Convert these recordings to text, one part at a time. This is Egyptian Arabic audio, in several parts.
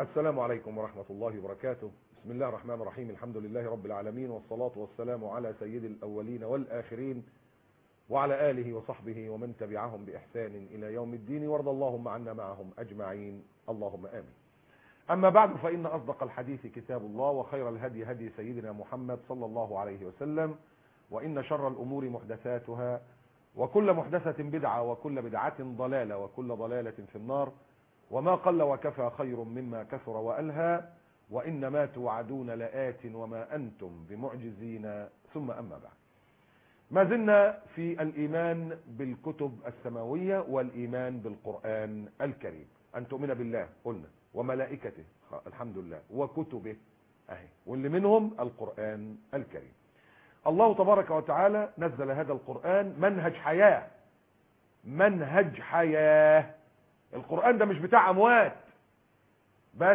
السلام عليكم ورحمة الله وبركاته بسم الله الرحمن الرحيم الحمد لله رب العالمين والصلاة والسلام على سيد الأولين والآخرين وعلى آله وصحبه ومن تبعهم بإحسان إلى يوم الدين وارض اللهم عنا معهم أجمعين اللهم آمين أما بعد فإن أصدق الحديث كتاب الله وخير الهدي هدي سيدنا محمد صلى الله عليه وسلم وإن شر الأمور محدثاتها وكل محدثة بدعة وكل بدعة ضلالة وكل ضلالة في النار وما قل وكفى خير مما كثر وألهى وإنما توعدون لآت وما أنتم بمعجزين ثم أما بعد ما زلنا في الإيمان بالكتب السماوية والإيمان بالقرآن الكريم أن تؤمن بالله قلنا وملائكته الحمد لله وكتبه أهي واللي منهم القرآن الكريم الله تبارك وتعالى نزل هذا القرآن منهج حياة منهج حياة القرآن ده مش بتاع أموات بس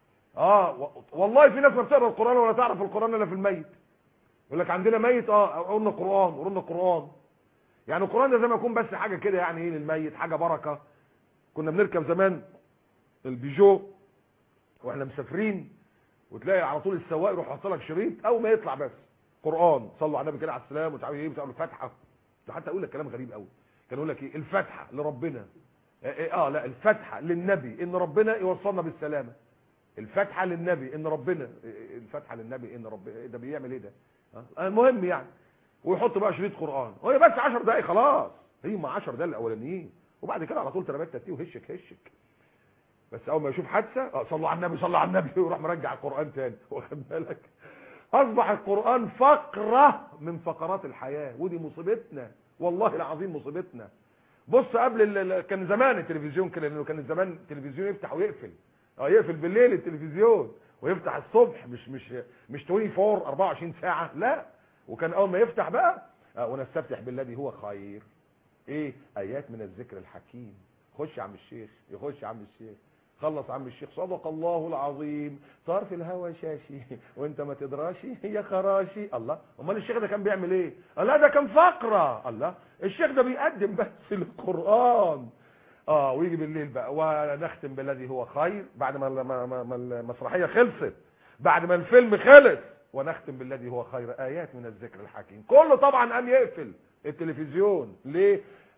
اه والله في ناس ما بتقرا القرآن ولا تعرف القرآن الا في الميت يقول لك عندنا ميت اه قلنا قرآن قلنا قرآن يعني القرآن ده زي ما يكون بس حاجة كده يعني ايه للميت حاجة بركة كنا بنركب زمان البيجو واحنا مسافرين وتلاقي على طول السواق يروح يحط لك شريط اول ما يطلع بس قرآن صلوا على النبي كده على السلام ومش عارف ايه بتاع الفاتحة ده حتى اقول لك كلام غريب قوي كان يقول لك ايه الفاتحة لربنا اه لا الفاتحة للنبي ان ربنا يوصلنا بالسلامة الفاتحة للنبي ان ربنا الفاتحة للنبي ان ربنا ده بيعمل ايه ده آه؟ المهم يعني ويحط بقى شريط قرآن وهي بس 10 دقايق خلاص هي ما 10 دقايق الاولانيين وبعد كده على طول تربات تتيه وهشك هشك بس اول ما يشوف حادثه اه صلوا على النبي صلوا على النبي ويروح مرجع القرآن تاني واخد بالك اصبح القرآن فقرة من فقرات الحياة ودي مصيبتنا والله العظيم مصيبتنا بص قبل ال... كان زمان التلفزيون كده لانه كان زمان التلفزيون يفتح ويقفل اه يقفل بالليل التلفزيون ويفتح الصبح مش مش مش 24 24 ساعه لا وكان اول ما يفتح بقى اه ونستفتح بالذي هو خير ايه ايات من الذكر الحكيم خش يا عم الشيخ يخش يا عم الشيخ خلص عم الشيخ صدق الله العظيم طار في الهوى شاشي وانت ما تدراشي يا خراشي الله امال الشيخ ده كان بيعمل ايه لا ده كان فقره الله الشيخ ده بيقدم بس القران اه ويجي بالليل بقى ونختم بالذي هو خير بعد ما ما المسرحيه خلصت بعد ما الفيلم خلص ونختم بالذي هو خير ايات من الذكر الحكيم كله طبعا قام يقفل التلفزيون ليه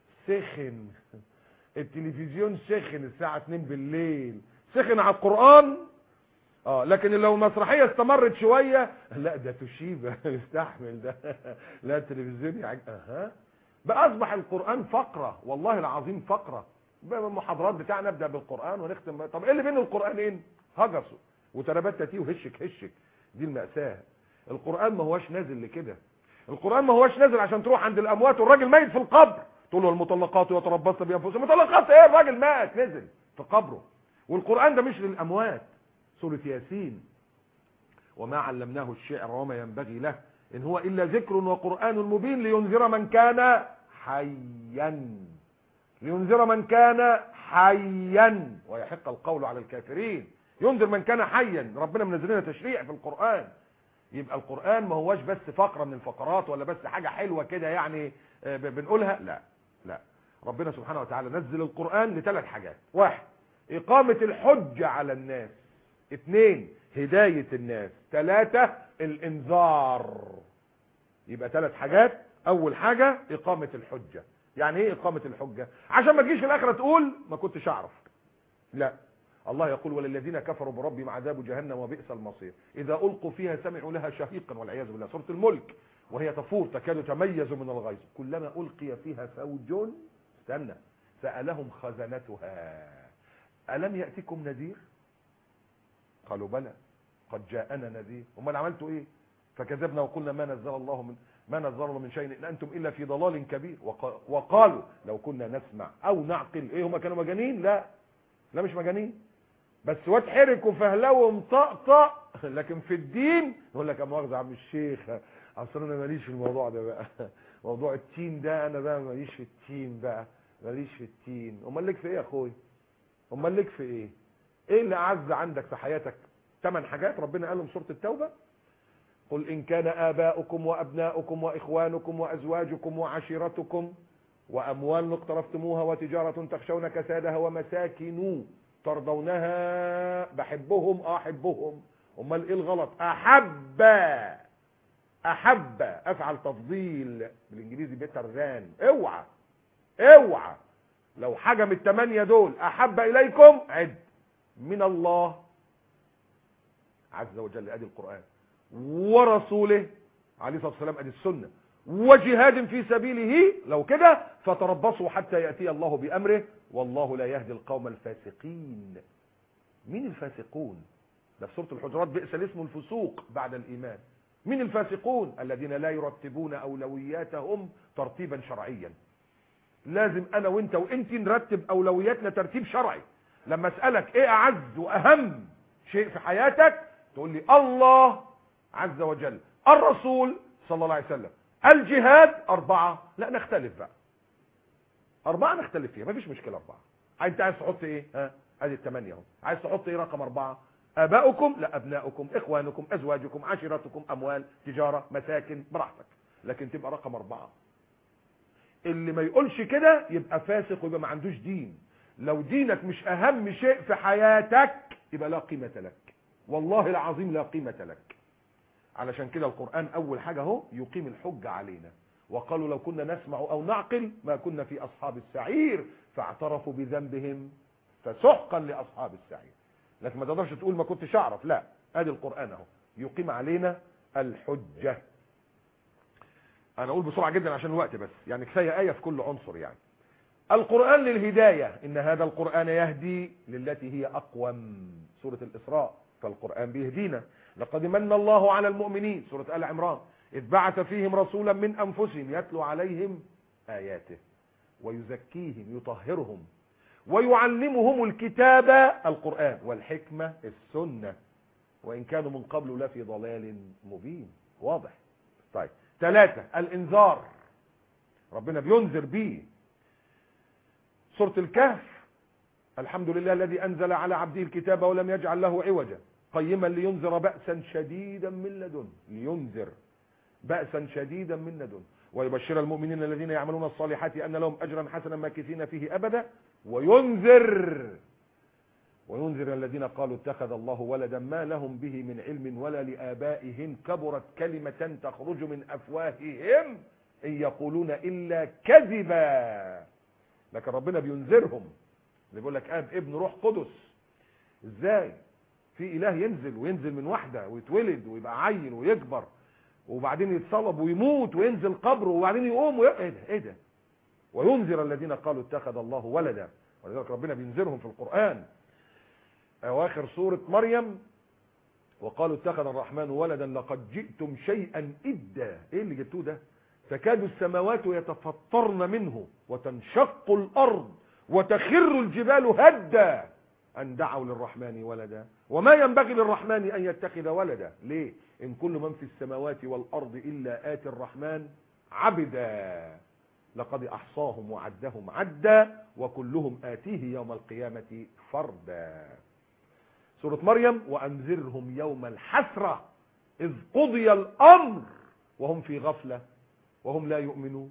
سخن التلفزيون سخن الساعة 2 بالليل سخن على القرآن اه لكن لو المسرحية استمرت شوية لا ده تشيبة يستحمل ده لا التلفزيون يعني اها بقى اصبح القرآن فقرة والله العظيم فقرة المحاضرات بتاعنا نبدأ بالقرآن ونختم طب ايه اللي بين القرآنين هجسوا وتربات تاتيه وهشك هشك دي المأساة القرآن ما هوش نازل لكده القرآن ما هوش نازل عشان تروح عند الأموات والراجل ميت في القبر تقول له المطلقات يتربصن بانفسهن المطلقات ايه الراجل مات نزل في قبره والقران ده مش للاموات سوره ياسين وما علمناه الشعر وما ينبغي له ان هو الا ذكر وقران مبين لينذر من كان حيا لينذر من كان حيا ويحق القول على الكافرين ينذر من كان حيا ربنا منزل لنا تشريع في القران يبقى القران ما هوش بس فقره من الفقرات ولا بس حاجه حلوه كده يعني بنقولها لا لا ربنا سبحانه وتعالى نزل القرآن لثلاث حاجات واحد إقامة الحجة على الناس اثنين هداية الناس ثلاثة الإنذار يبقى ثلاث حاجات أول حاجة إقامة الحجة يعني إيه إقامة الحجة عشان ما تجيش في الآخرة تقول ما كنتش أعرف لا الله يقول وللذين كفروا بربهم عذاب جهنم وبئس المصير إذا ألقوا فيها سمعوا لها شهيقا والعياذ بالله سورة الملك وهي تفور تكاد تميز من الغيظ كلما ألقي فيها فوج استنى سألهم خزنتها ألم يأتكم نذير قالوا بلى قد جاءنا نذير امال عملتوا ايه فكذبنا وقلنا ما نزل الله من ما نزل الله من شيء ان انتم الا في ضلال كبير وقالوا لو كنا نسمع او نعقل ايه هم كانوا مجانين لا لا مش مجانين بس واد حرك وفهلوه ومطقطق لكن في الدين يقول لك يا مؤاخذه يا عم الشيخ اصل انا ماليش في الموضوع ده بقى موضوع التين ده انا بقى ماليش في التين بقى ماليش في التين امال لك في ايه يا اخوي امال لك في ايه ايه اللي اعز عندك في حياتك ثمان حاجات ربنا قالهم سوره التوبه قل ان كان اباؤكم وابناؤكم واخوانكم وازواجكم وعشيرتكم واموال اقترفتموها وتجاره تخشون كسادها ومساكن ترضونها بحبهم اه احبهم امال ايه الغلط احب احب افعل تفضيل بالانجليزي بيتر ذان اوعى اوعى لو حاجه من الثمانيه دول احب اليكم عد من الله عز وجل ادي القران ورسوله عليه الصلاه والسلام ادي السنه وجهاد في سبيله لو كده فتربصوا حتى ياتي الله بامره والله لا يهدي القوم الفاسقين مين الفاسقون ده في سوره الحجرات بئس الاسم الفسوق بعد الايمان مين الفاسقون الذين لا يرتبون اولوياتهم ترتيبا شرعيا لازم انا وانت وانت نرتب اولوياتنا ترتيب شرعي لما اسالك ايه اعز واهم شيء في حياتك تقول لي الله عز وجل الرسول صلى الله عليه وسلم الجهاد أربعة لا نختلف بقى أربعة نختلف فيها مفيش مشكلة أربعة أنت عايز تحط إيه ها أدي الثمانية أهو عايز تحط إيه رقم أربعة آباؤكم لا أبناؤكم إخوانكم أزواجكم عشيرتكم أموال تجارة مساكن براحتك لكن تبقى رقم أربعة اللي ما يقولش كده يبقى فاسق ويبقى ما عندوش دين لو دينك مش أهم شيء في حياتك يبقى لا قيمة لك والله العظيم لا قيمة لك علشان كده القرآن أول حاجة اهو يقيم الحجة علينا وقالوا لو كنا نسمع أو نعقل ما كنا في أصحاب السعير فاعترفوا بذنبهم فسحقا لأصحاب السعير لكن ما تقدرش تقول ما كنتش أعرف لا ادي القرآن اهو يقيم علينا الحجة أنا أقول بسرعة جدا عشان الوقت بس يعني كفاية آية في كل عنصر يعني القرآن للهداية إن هذا القرآن يهدي للتي هي أقوم سورة الإسراء فالقرآن بيهدينا لقد من الله على المؤمنين سورة آل عمران إذ بعث فيهم رسولا من أنفسهم يتلو عليهم آياته ويزكيهم يطهرهم ويعلمهم الكتاب القرآن والحكمة السنة وإن كانوا من قبل لفي ضلال مبين واضح طيب ثلاثة الإنذار ربنا بينذر بيه سورة الكهف الحمد لله الذي أنزل على عبده الكتاب ولم يجعل له عوجا قيما لينذر بأسا شديدا من لدن لينذر بأسا شديدا من لدن ويبشر المؤمنين الذين يعملون الصالحات أن لهم أجرا حسنا ماكثين فيه أبدا وينذر وينذر الذين قالوا اتخذ الله ولدا ما لهم به من علم ولا لآبائهم كبرت كلمة تخرج من أفواههم إن يقولون إلا كذبا لكن ربنا بينذرهم اللي بيقول لك اب ابن روح قدس ازاي في اله ينزل وينزل من واحده ويتولد ويبقى عيل ويكبر وبعدين يتصلب ويموت وينزل قبره وبعدين يقوم وي... ايه ده ايه ده وينذر الذين قالوا اتخذ الله ولدا ولذلك ربنا بينذرهم في القران اواخر سوره مريم وقالوا اتخذ الرحمن ولدا لقد جئتم شيئا ادا ايه اللي جبتوه ده تكاد السماوات يتفطرن منه وتنشق الارض وتخر الجبال هدا ان دعوا للرحمن ولدا وما ينبغي للرحمن ان يتخذ ولدا ليه ان كل من في السماوات والارض الا اتي الرحمن عبدا لقد احصاهم وعدهم عدا وكلهم اتيه يوم القيامه فردا سوره مريم وانذرهم يوم الحسره اذ قضي الامر وهم في غفله وهم لا يؤمنون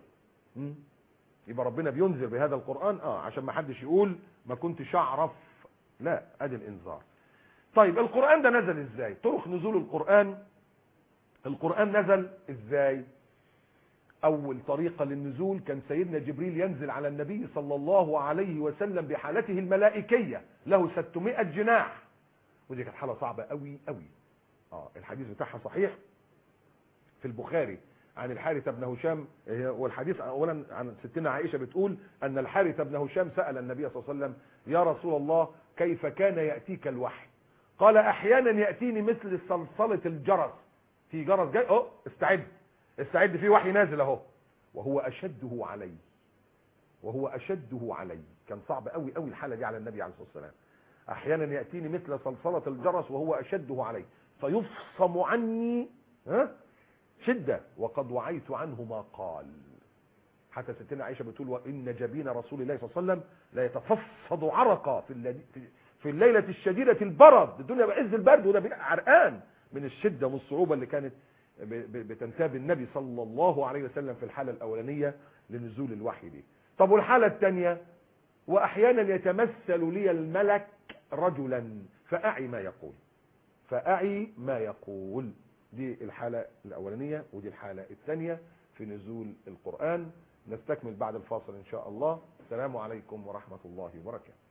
يبقى ربنا بينذر بهذا القرآن اه عشان ما حدش يقول ما كنتش اعرف لا ادي الانذار طيب القرآن ده نزل ازاي طرق نزول القرآن القرآن نزل ازاي اول طريقة للنزول كان سيدنا جبريل ينزل على النبي صلى الله عليه وسلم بحالته الملائكية له 600 جناح ودي كانت حالة صعبة قوي قوي اه الحديث بتاعها صحيح في البخاري عن الحارث بن هشام والحديث اولا عن ستنا عائشه بتقول ان الحارث بن هشام سال النبي صلى الله عليه وسلم يا رسول الله كيف كان ياتيك الوحي قال احيانا ياتيني مثل صلصله الجرس في جرس جاي اه استعد استعد في وحي نازل اهو وهو اشده علي وهو اشده علي كان صعب قوي قوي الحاله دي على النبي عليه الصلاه والسلام احيانا ياتيني مثل صلصله الجرس وهو اشده علي فيفصم عني ها شدة وقد وعيت عنه ما قال حتى ستنا عائشة بتقول وإن جبين رسول الله صلى الله عليه وسلم لا يتفصد عرقا في, الليل في الليلة الشديدة البرد الدنيا بعز البرد وده عرقان من الشدة من الصعوبة اللي كانت بتنتاب النبي صلى الله عليه وسلم في الحالة الأولانية لنزول الوحي دي طب والحالة الثانية وأحيانا يتمثل لي الملك رجلا فأعي ما يقول فأعي ما يقول دي الحالة الأولانية ودي الحالة الثانية في نزول القرآن نستكمل بعد الفاصل إن شاء الله السلام عليكم ورحمة الله وبركاته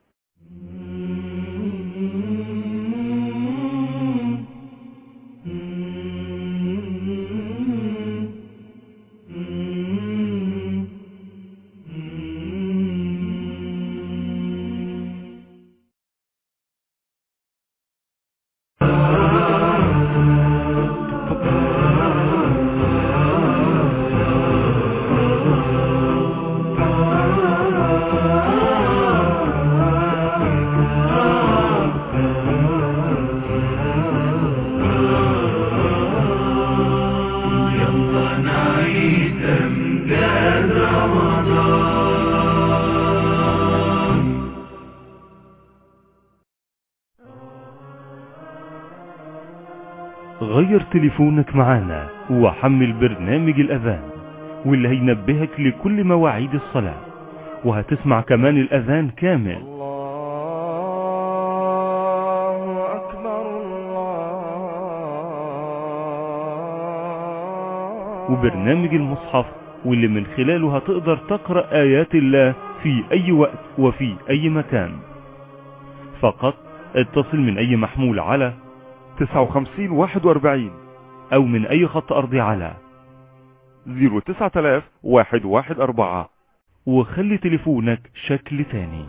غير تليفونك معانا وحمل برنامج الأذان واللي هينبهك لكل مواعيد الصلاة وهتسمع كمان الأذان كامل الله أكبر الله وبرنامج المصحف واللي من خلاله هتقدر تقرأ آيات الله في أي وقت وفي أي مكان فقط اتصل من أي محمول على 59 41 أو من أي خط أرضي على 09000 114 وخلي تليفونك شكل تاني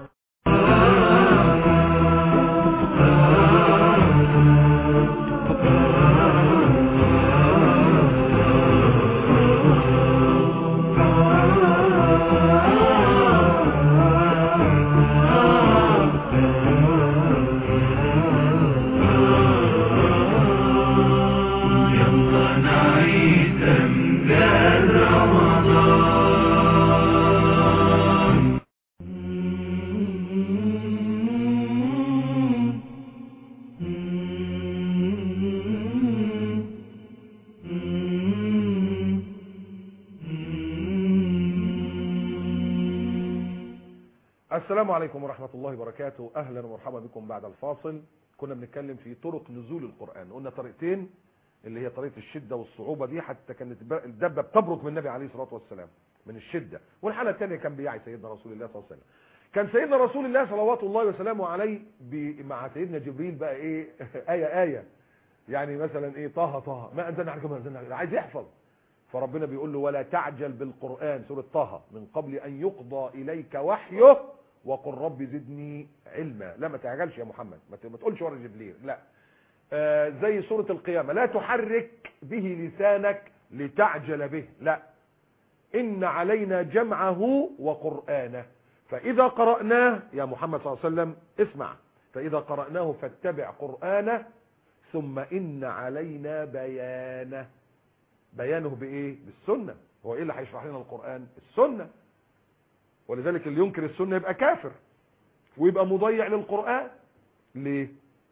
السلام عليكم ورحمة الله وبركاته أهلا ومرحبا بكم بعد الفاصل كنا بنتكلم في طرق نزول القرآن قلنا طريقتين اللي هي طريقة الشدة والصعوبة دي حتى كانت الدبة بتبرك من النبي عليه الصلاة والسلام من الشدة والحالة الثانية كان بيعي سيدنا رسول الله صلى الله عليه وسلم كان سيدنا رسول الله صلوات الله وسلامه عليه ب- مع سيدنا جبريل بقى ايه آية آية يعني مثلا ايه طه طه ما انزلنا عليكم ما انزلنا عليكم عايز يحفظ فربنا بيقول له ولا تعجل بالقرآن سورة طه من قبل أن يقضى إليك وحيه وقل رب زدني علما لا ما تعجلش يا محمد ما ت- ما تقولش ورا جبريل لا آه زي سورة القيامة لا تحرك به لسانك لتعجل به لا إن علينا جمعه وقرآنه فإذا قرأناه يا محمد صلى الله عليه وسلم اسمع فإذا قرأناه فاتبع قرآنه ثم إن علينا بيانه بيانه بإيه بالسنة هو إيه اللي هيشرح لنا القرآن السنة ولذلك اللي ينكر السنة يبقى كافر ويبقى مضيع للقرآن ليه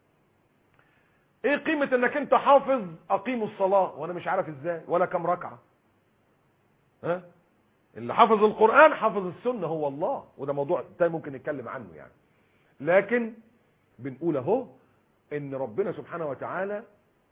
ايه قيمة انك انت حافظ اقيموا الصلاة وانا مش عارف ازاي ولا كم ركعة ها اللي حافظ القرآن حافظ السنة هو الله وده موضوع تاني ممكن نتكلم عنه يعني لكن بنقول اهو ان ربنا سبحانه وتعالى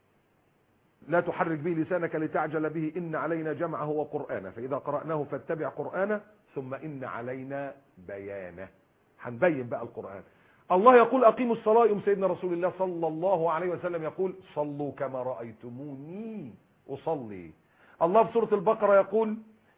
لا تحرك به لسانك لتعجل به إن علينا جمعه وقرآنه فإذا قرأناه فاتبع قرآنه ثم إن علينا بيانه هنبين بقى القرآن الله يقول أقيموا الصلاة يوم سيدنا رسول الله صلى الله عليه وسلم يقول صلوا كما رأيتموني أصلي الله في سورة البقرة يقول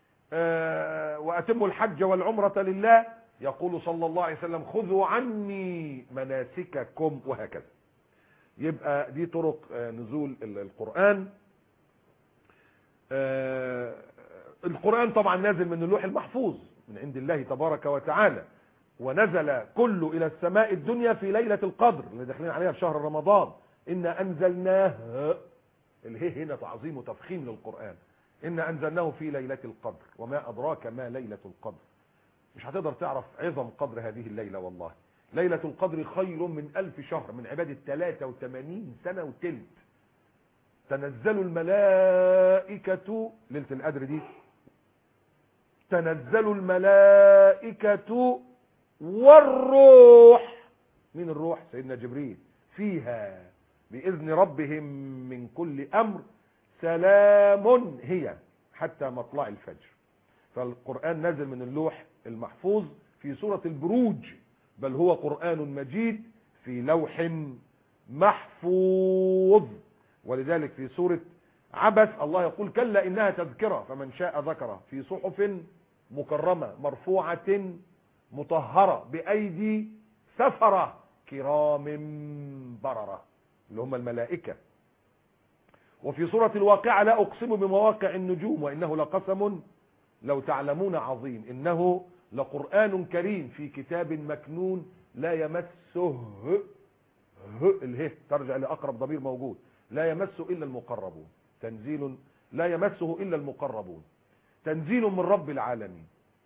آه وأتموا الحج والعمرة لله يقول صلى الله عليه وسلم خذوا عني مناسككم وهكذا يبقى دي طرق آه، نزول ال- القرآن آه، القرآن طبعا نازل من اللوح المحفوظ من عند الله تبارك وتعالى ونزل كله إلى السماء الدنيا في ليلة القدر اللي داخلين عليها في شهر رمضان إنا أنزلناه الهي هنا تعظيم وتفخيم للقرآن إنا أنزلناه في ليلة القدر وما أدراك ما ليلة القدر مش هتقدر تعرف عظم قدر هذه الليلة والله ليلة القدر خير من ألف شهر من عبادة 83 سنة وتلت تنزل الملائكة ليلة القدر دي تنزل الملائكة والروح من الروح سيدنا جبريل فيها بإذن ربهم من كل أمر سلام هي حتى مطلع الفجر فالقرآن نزل من اللوح المحفوظ في سورة البروج بل هو قرآن مجيد في لوح محفوظ ولذلك في سورة عبس الله يقول كلا إنها تذكرة فمن شاء ذكره في صحف مكرمة مرفوعة مطهرة بأيدي سفرة كرام بررة اللي هم الملائكة وفي سورة الواقعة لا أقسم بمواقع النجوم وإنه لقسم لو تعلمون عظيم إنه لقرآن كريم في كتاب مكنون لا يمسه ه اله ترجع لأقرب ضمير موجود لا يمسه إلا المقربون تنزيل لا يمسه إلا المقربون تنزيل من رب العالمين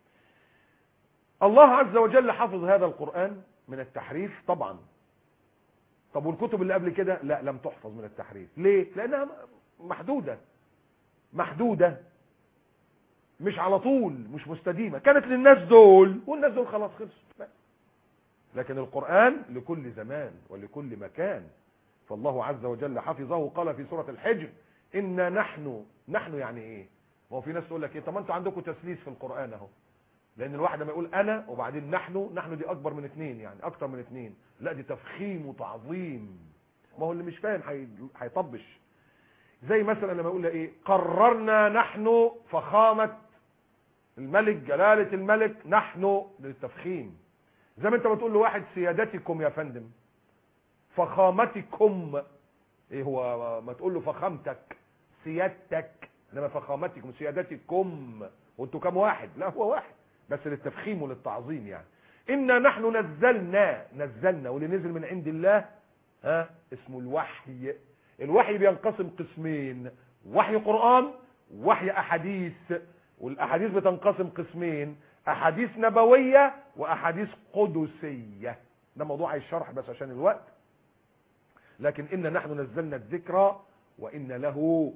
الله عز وجل حفظ هذا القرآن من التحريف طبعا طب والكتب اللي قبل كده لا لم تحفظ من التحريف ليه لانها محدودة محدودة مش على طول مش مستديمة كانت للناس دول والناس دول خلاص خلصوا لكن القرآن لكل زمان ولكل مكان فالله عز وجل حفظه قال في سورة الحجر إنا نحن نحن يعني ايه هو في ناس تقول لك ايه طب انتوا عندكم تسليس في القرآن اهو لان الواحد لما يقول انا وبعدين نحن نحن دي اكبر من اتنين يعني اكتر من اتنين لا دي تفخيم وتعظيم ما هو اللي مش فاهم هيطبش زي مثلا لما يقول ايه قررنا نحن فخامة الملك جلالة الملك نحن للتفخيم زي ما انت بتقول لواحد سيادتكم يا فندم فخامتكم ايه هو ما تقول له فخامتك سيادتك انما فخامتكم سيادتكم وانتوا كام واحد لا هو واحد بس للتفخيم وللتعظيم يعني إنا نحن نزلنا نزلنا واللي نزل من عند الله ها اسمه الوحي الوحي بينقسم قسمين وحي قرآن وحي أحاديث والأحاديث بتنقسم قسمين أحاديث نبوية وأحاديث قدسية ده موضوع الشرح بس عشان الوقت لكن إنا نحن نزلنا الذكرى وإن له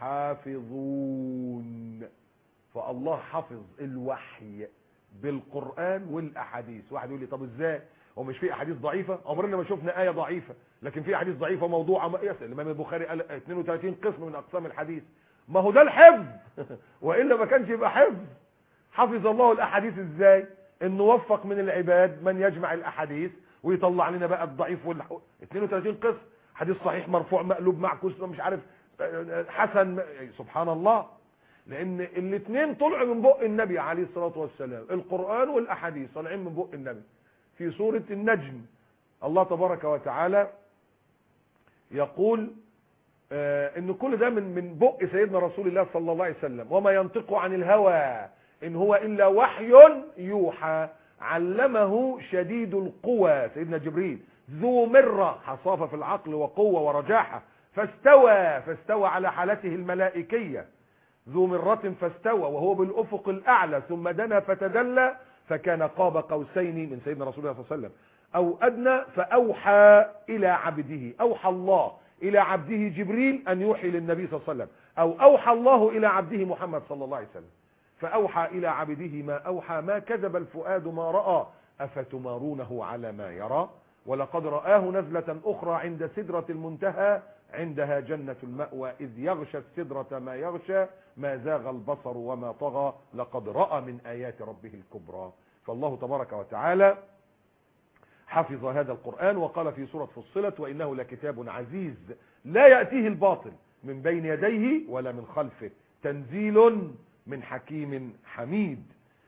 لحافظون فالله حفظ الوحي بالقرآن والأحاديث واحد يقول لي طب ازاي هو مش في أحاديث ضعيفة عمرنا ما شفنا آية ضعيفة لكن في أحاديث ضعيفة موضوعة يسأل الإمام البخاري قال 32 قسم من أقسام الحديث ما هو ده الحفظ وإلا ما كانش يبقى حفظ حفظ الله الأحاديث ازاي انه وفق من العباد من يجمع الأحاديث ويطلع لنا بقى الضعيف وال 32 قسم حديث صحيح مرفوع مقلوب معكوس مش عارف حسن سبحان الله لان الاثنين طلعوا من بق النبي عليه الصلاة والسلام القرآن والاحاديث طالعين من بق النبي في سورة النجم الله تبارك وتعالى يقول آه ان كل ده من من بق سيدنا رسول الله صلى الله عليه وسلم وما ينطق عن الهوى ان هو الا وحي يوحى علمه شديد القوى سيدنا جبريل ذو مرة حصافة في العقل وقوة ورجاحة فاستوى فاستوى على حالته الملائكية ذو مرة فاستوى وهو بالأفق الأعلى ثم دنا فتدلى فكان قاب قوسين من سيدنا رسول الله صلى الله عليه وسلم أو أدنى فأوحى إلى عبده أوحى الله إلى عبده جبريل أن يوحي للنبي صلى الله عليه وسلم أو أوحى الله إلى عبده محمد صلى الله عليه وسلم فأوحى إلى عبده ما أوحى ما كذب الفؤاد ما رأى أفتمارونه على ما يرى ولقد رآه نزلة أخرى عند سدرة المنتهى عندها جنة المأوى إذ يغشى السدرة ما يغشى ما زاغ البصر وما طغى لقد رأى من آيات ربه الكبرى فالله تبارك وتعالى حفظ هذا القرآن وقال في سورة فصلت وإنه لكتاب عزيز لا يأتيه الباطل من بين يديه ولا من خلفه تنزيل من حكيم حميد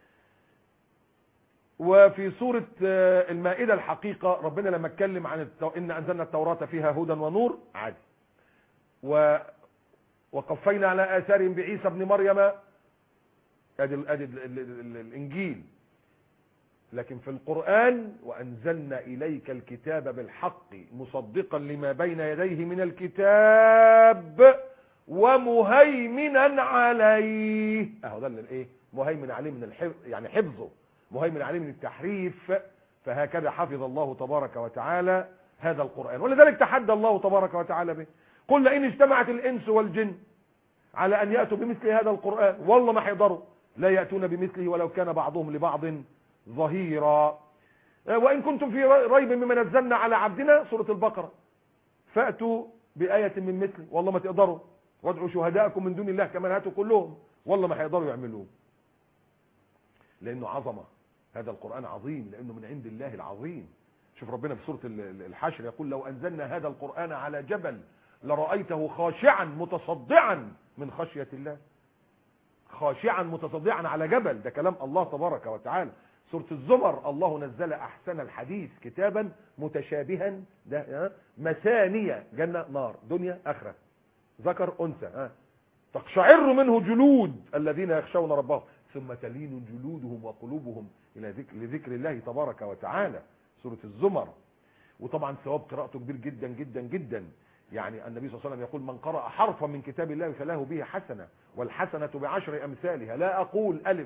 وفي سورة المائدة الحقيقة ربنا لما اتكلم عن التو... إن أنزلنا التوراة فيها هدى ونور عادي و... وقفينا على آثارهم بعيسى ابن مريم ادي ال... ادي ال... ال... ال... الإنجيل لكن في القرآن وأنزلنا إليك الكتاب بالحق مصدقا لما بين يديه من الكتاب ومهيمنا عليه اهو ده اللي ايه مهيمن عليه من الحفظ يعني حفظه مهيمن عليه من التحريف فهكذا حفظ الله تبارك وتعالى هذا القرآن ولذلك تحدى الله تبارك وتعالى به قل لئن اجتمعت الإنس والجن على أن يأتوا بمثل هذا القرآن والله ما حيضروا لا يأتون بمثله ولو كان بعضهم لبعض ظهيرا آه، وإن كنتم في ريب مما نزلنا على عبدنا سورة البقرة فأتوا بآية من مثل والله ما تقدروا وادعوا شهداءكم من دون الله كما هاتوا كلهم والله ما هيقدروا يعملوه لأنه عظمة هذا القرآن عظيم لأنه من عند الله العظيم شوف ربنا في سورة ال- ال- الحشر يقول لو أنزلنا هذا القرآن على جبل لرأيته خاشعا متصدعا من خشية الله خاشعا متصدعا على جبل ده كلام الله تبارك وتعالى سورة الزمر الله نزل أحسن الحديث كتابا متشابها ده ها؟ مثانية جنة نار دنيا آخرة ذكر أنثى ها؟ تقشعر منه جلود الذين يخشون ربهم ثم تلين جلودهم وقلوبهم إلى ذكر لذكر الله تبارك وتعالى سورة الزمر وطبعا ثواب قراءته كبير جدا جدا جدا يعني النبي صلى الله عليه وسلم يقول من قرأ حرفا من كتاب الله فله به حسنة والحسنة بعشر أمثالها لا أقول ألف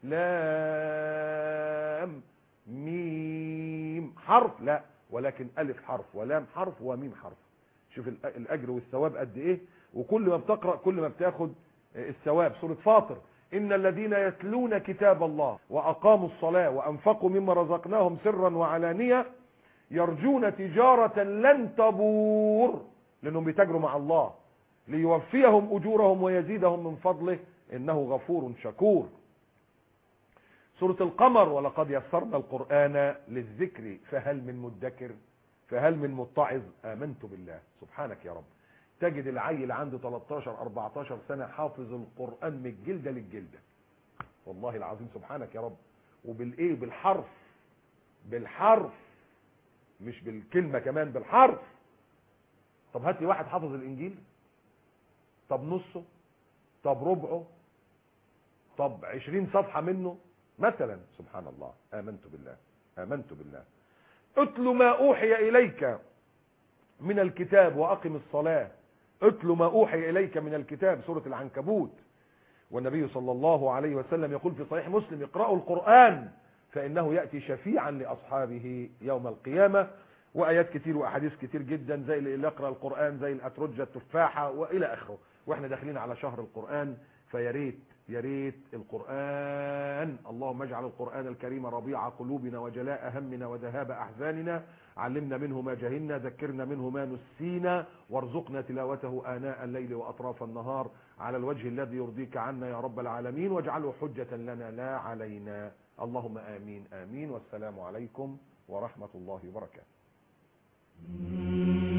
لام ميم حرف لا ولكن ألف حرف ولام حرف وميم حرف شوف الأ- الأجر والثواب قد إيه وكل ما بتقرأ كل ما بتاخد الثواب سورة فاطر إن الذين يتلون كتاب الله وأقاموا الصلاة وأنفقوا مما رزقناهم سرا وعلانية يرجون تجارة لن تبور لأنهم بيتاجروا مع الله ليوفيهم أجورهم ويزيدهم من فضله إنه غفور شكور سورة القمر ولقد يسرنا القرآن للذكر فهل من مدكر فهل من متعظ آمنت بالله سبحانك يا رب تجد العيل عنده 13 14 سنة حافظ القرآن من الجلدة للجلدة والله العظيم سبحانك يا رب وبالايه بالحرف بالحرف مش بالكلمة كمان بالحرف طب هات لي واحد حافظ الانجيل طب نصه طب ربعه طب عشرين صفحة منه مثلا سبحان الله آمنت بالله آمنت بالله اتل ما أوحي إليك من الكتاب وأقم الصلاة اتل ما أوحي إليك من الكتاب سورة العنكبوت والنبي صلى الله عليه وسلم يقول في صحيح مسلم اقرأوا القرآن فإنه يأتي شفيعا لأصحابه يوم القيامة وآيات كتير وأحاديث كتير جدا زي اللي يقرأ القرآن زي الأترجة التفاحة وإلى آخره وإحنا داخلين على شهر القرآن فيا ريت يا ريت القرآن اللهم اجعل القرآن الكريم ربيع قلوبنا وجلاء همنا وذهاب أحزاننا علمنا منه ما جهلنا ذكرنا منه ما نسينا وارزقنا تلاوته آناء الليل وأطراف النهار على الوجه الذي يرضيك عنا يا رب العالمين واجعله حجة لنا لا علينا اللهم آمين آمين والسلام عليكم ورحمة الله وبركاته